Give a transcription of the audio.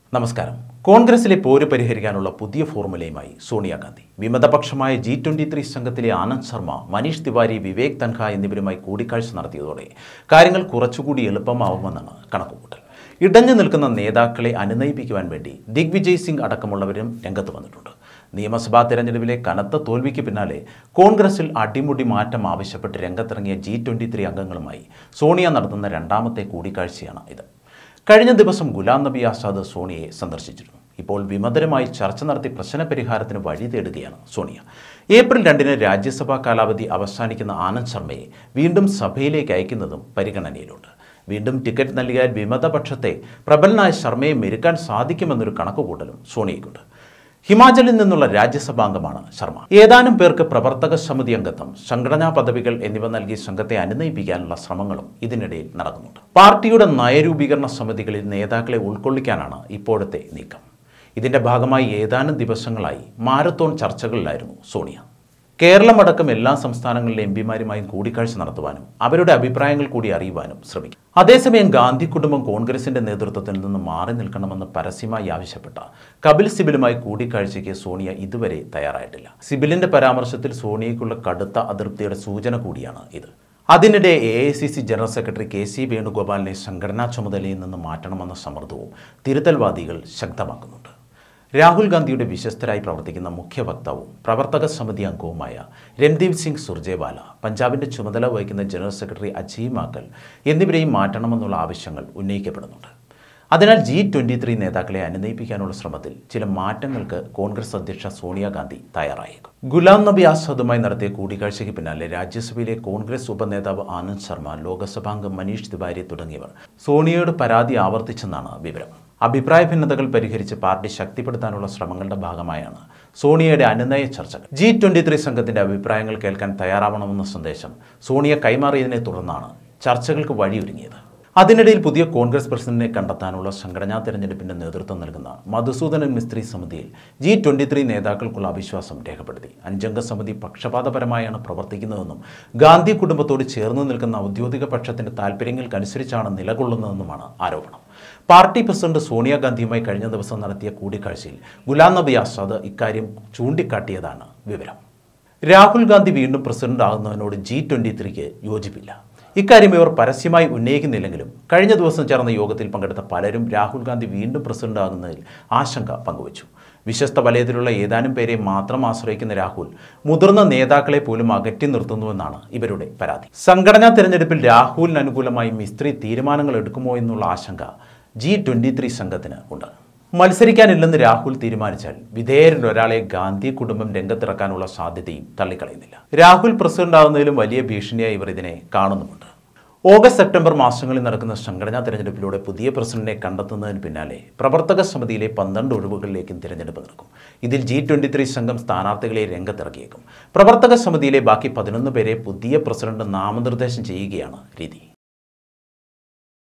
നമസ്കാരം കോൺഗ്രസിലെ പോര് പരിഹരിക്കാനുള്ള പുതിയ ഫോർമുലയുമായി സോണിയാഗാന്ധി വിമതപക്ഷമായ ജി ട്വന്റി ത്രീ സംഘത്തിലെ ആനന്ദ് ശർമ്മ മനീഷ് തിവാരി വിവേക് തൻഖ എന്നിവരുമായി കൂടിക്കാഴ്ച നടത്തിയതോടെ കാര്യങ്ങൾ കുറച്ചുകൂടി എളുപ്പമാവുമെന്നാണ് കണക്കുകൂട്ടൽ ഇടഞ്ഞു നിൽക്കുന്ന നേതാക്കളെ അനുനയിപ്പിക്കുവാൻ വേണ്ടി ദിഗ്വിജയ് സിംഗ് അടക്കമുള്ളവരും രംഗത്ത് വന്നിട്ടുണ്ട് നിയമസഭാ തെരഞ്ഞെടുപ്പിലെ കനത്ത തോൽവിക്ക് പിന്നാലെ കോൺഗ്രസിൽ അടിമുടി മാറ്റം ആവശ്യപ്പെട്ട് രംഗത്തിറങ്ങിയ ജി ട്വന്റി ത്രീ അംഗങ്ങളുമായി സോണിയ നടത്തുന്ന രണ്ടാമത്തെ കൂടിക്കാഴ്ചയാണ് ഇത് കഴിഞ്ഞ ദിവസം ഗുലാം നബി ആസാദ് സോണിയയെ സന്ദർശിച്ചിരുന്നു ഇപ്പോൾ വിമതരുമായി ചർച്ച നടത്തി പ്രശ്ന പരിഹാരത്തിന് വഴി തേടുകയാണ് സോണിയ ഏപ്രിൽ രണ്ടിന് രാജ്യസഭാ കാലാവധി അവസാനിക്കുന്ന ആനന്ദ് ശർമ്മയെ വീണ്ടും സഭയിലേക്ക് അയക്കുന്നതും പരിഗണനയിലുണ്ട് വീണ്ടും ടിക്കറ്റ് നൽകിയാൽ വിമതപക്ഷത്തെ പ്രബലനായ ശർമ്മയെ മെരുക്കാൻ സാധിക്കുമെന്നൊരു കണക്കുകൂട്ടലും സോണിയയ്ക്കുണ്ട് ഹിമാചലിൽ നിന്നുള്ള രാജ്യസഭാംഗമാണ് ശർമ്മ ഏതാനും പേർക്ക് പ്രവർത്തക സമിതി അംഗത്വം സംഘടനാ പദവികൾ എന്നിവ നൽകി സംഘത്തെ അനുനയിപ്പിക്കാനുള്ള ശ്രമങ്ങളും ഇതിനിടയിൽ നടക്കുന്നുണ്ട് പാർട്ടിയുടെ നയരൂപീകരണ സമിതികളിൽ നേതാക്കളെ ഉൾക്കൊള്ളിക്കാനാണ് ഇപ്പോഴത്തെ നീക്കം ഇതിന്റെ ഭാഗമായി ഏതാനും ദിവസങ്ങളായി മാരത്തോൺ ചർച്ചകളിലായിരുന്നു സോണിയ കേരളമടക്കം എല്ലാ സംസ്ഥാനങ്ങളിലെ എം പിമാരുമായും കൂടിക്കാഴ്ച നടത്തുവാനും അവരുടെ അഭിപ്രായങ്ങൾ കൂടി അറിയുവാനും ശ്രമിക്കും അതേസമയം ഗാന്ധി കുടുംബം കോൺഗ്രസിന്റെ നേതൃത്വത്തിൽ നിന്ന് മാറി നിൽക്കണമെന്ന് പരസ്യമായി ആവശ്യപ്പെട്ട കപിൽ സിബിലുമായി കൂടിക്കാഴ്ചയ്ക്ക് സോണിയ ഇതുവരെ തയ്യാറായിട്ടില്ല സിബിലിന്റെ പരാമർശത്തിൽ സോണിയയ്ക്കുള്ള കടുത്ത അതൃപ്തിയുടെ സൂചന കൂടിയാണ് ഇത് അതിനിടെ A I C C general secretary K C വേണുഗോപാലിനെ സംഘടനാ ചുമതലയിൽ നിന്ന് മാറ്റണമെന്ന സമ്മർദ്ദവും തിരുത്തൽവാദികൾ ശക്തമാക്കുന്നുണ്ട് രാഹുൽ ഗാന്ധിയുടെ വിശ്വസ്തരായി പ്രവർത്തിക്കുന്ന മുഖ്യ വക്താവും പ്രവർത്തക സമിതി അംഗവുമായ രൺദീപ് സിംഗ് സുർജേവാല പഞ്ചാബിന്റെ ചുമതല വഹിക്കുന്ന ജനറൽ സെക്രട്ടറി അജയ് മാക്കൽ എന്നിവരെയും മാറ്റണമെന്നുള്ള ആവശ്യങ്ങൾ ഉന്നയിക്കപ്പെടുന്നുണ്ട് അതിനാൽ ജി ട്വൻ്റി ത്രീ നേതാക്കളെ അനുനയിപ്പിക്കാനുള്ള ശ്രമത്തിൽ ചില മാറ്റങ്ങൾക്ക് കോൺഗ്രസ് അധ്യക്ഷ സോണിയാഗാന്ധി തയ്യാറായേക്കും ഗുലാം നബി ആസാദുമായി നടത്തിയ കൂടിക്കാഴ്ചയ്ക്ക് പിന്നാലെ രാജ്യസഭയിലെ കോൺഗ്രസ് ഉപനേതാവ് ആനന്ദ് ശർമ്മ ലോക്സഭാംഗം മനീഷ് തിവാരി തുടങ്ങിയവർ സോണിയയോട് പരാതി ആവർത്തിച്ചെന്നാണ് വിവരം അഭിപ്രായ ഭിന്നതകൾ പരിഹരിച്ച് പാർട്ടി ശക്തിപ്പെടുത്താനുള്ള ശ്രമങ്ങളുടെ ഭാഗമായാണ് സോണിയയുടെ അനുനയ ചർച്ചകൾ ജി ട്വൻ്റി ത്രീ സംഘത്തിന്റെ അഭിപ്രായങ്ങൾ കേൾക്കാൻ തയ്യാറാവണമെന്ന സന്ദേശം സോണിയ കൈമാറിയതിനെ തുടർന്നാണ് ചർച്ചകൾക്ക് വഴിയൊരുങ്ങിയത് അതിനിടയിൽ പുതിയ കോൺഗ്രസ് പ്രസിഡന്റിനെ കണ്ടെത്താനുള്ള സംഘടനാ തെരഞ്ഞെടുപ്പിന്റെ നേതൃത്വം നൽകുന്ന മധുസൂദനൻ മിസ്ത്രി സമിതിയിൽ ജി ട്വന്റി ത്രീ നേതാക്കൾക്കുള്ള അവിശ്വാസം രേഖപ്പെടുത്തി അഞ്ചംഗ സമിതി പക്ഷപാതപരമായാണ് പ്രവർത്തിക്കുന്നതെന്നും ഗാന്ധി കുടുംബത്തോട് ചേർന്ന് നിൽക്കുന്ന ഔദ്യോഗിക പക്ഷത്തിന്റെ താൽപ്പര്യങ്ങൾക്കനുസരിച്ചാണ് നിലകൊള്ളുന്നതെന്നുമാണ് ആരോപണം പാർട്ടി പ്രസിഡന്റ് സോണിയാഗാന്ധിയുമായി കഴിഞ്ഞ ദിവസം നടത്തിയ കൂടിക്കാഴ്ചയിൽ ഗുലാം നബി ആസാദ് ഇക്കാര്യം ചൂണ്ടിക്കാട്ടിയതാണ് വിവരം രാഹുൽ ഗാന്ധി വീണ്ടും പ്രസിഡന്റ് ആകുന്നതിനോട് ജി ട്വന്റി ത്രീക്ക് യോജിപ്പില്ല ഇക്കാര്യം ഇവർ പരസ്യമായി ഉന്നയിക്കുന്നില്ലെങ്കിലും കഴിഞ്ഞ ദിവസം ചേർന്ന യോഗത്തിൽ പങ്കെടുത്ത പലരും രാഹുൽ ഗാന്ധി വീണ്ടും പ്രസിഡന്റ് ആകുന്നതിൽ ആശങ്ക പങ്കുവച്ചു വിശ്വസ്ത വലയത്തിലുള്ള ഏതാനും പേരെ മാത്രം ആശ്രയിക്കുന്ന രാഹുൽ മുതിർന്ന നേതാക്കളെ പോലും അകറ്റി നിർത്തുന്നുവെന്നാണ് ഇവരുടെ പരാതി സംഘടനാ തെരഞ്ഞെടുപ്പിൽ രാഹുലിന് അനുകൂലമായി മിസ്ത്രി തീരുമാനങ്ങൾ എടുക്കുമോ എന്നുള്ള ആശങ്ക ജി ട്വന്റി ത്രീ സംഘത്തിന് ഉണ്ട് മത്സരിക്കാനില്ലെന്ന് രാഹുൽ തീരുമാനിച്ചാൽ വിധേയരിൽ ഒരാളെ ഗാന്ധി കുടുംബം രംഗത്തിറക്കാനുള്ള സാധ്യതയും തള്ളിക്കളയുന്നില്ല രാഹുൽ പ്രസിഡന്റ് ആകുന്നതിലും വലിയ ഭീഷണിയായി ഇവർ ഇതിനെ കാണുന്നുമുണ്ട് ഓഗസ്റ്റ് സെപ്റ്റംബർ മാസങ്ങളിൽ നടക്കുന്ന സംഘടനാ തെരഞ്ഞെടുപ്പിലൂടെ പുതിയ പ്രസിഡന്റിനെ കണ്ടെത്തുന്നതിന് പിന്നാലെ പ്രവർത്തക സമിതിയിലെ പന്ത്രണ്ട് ഒഴിവുകളിലേക്കും തിരഞ്ഞെടുപ്പ് നടക്കും ഇതിൽ ജി ട്വന്റി ത്രീ സംഘം സ്ഥാനാർത്ഥികളെ രംഗത്തിറക്കിയേക്കും പ്രവർത്തക സമിതിയിലെ ബാക്കി പതിനൊന്ന് പേരെ പുതിയ പ്രസിഡന്റ് നാമനിർദ്ദേശം ചെയ്യുകയാണ് രീതി